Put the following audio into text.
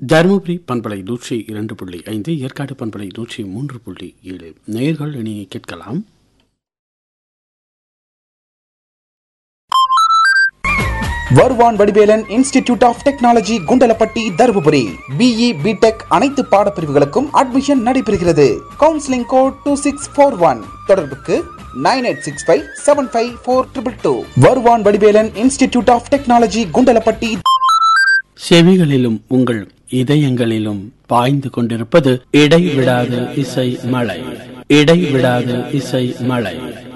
தருமபுரி பண்பலை நூற்றி இரண்டு புள்ளி ஐந்து ஏற்காடு பண்பலை நூற்றி மூன்று புள்ளி ஏழு நேர்கள் இனி கேட்கலாம் Varuvan Vadivelan institute of technology Kundalapatti Dharmapuri BE BTech அனைத்து பாடப்பிரிவுகளுக்கும் அட்மிஷன் நடைபெறுகிறது counselling code two six four one தொடர்புக்கு nine eight six five seven five four triple two Varuvan Vadivelan institute of technology Kundalapatti செவிகளிலும் உங்கள் இதயங்களிலும் பாய்ந்து கொண்டிருப்பது இடைவிடாத இசை மழை இடைவிடாத இசை மழை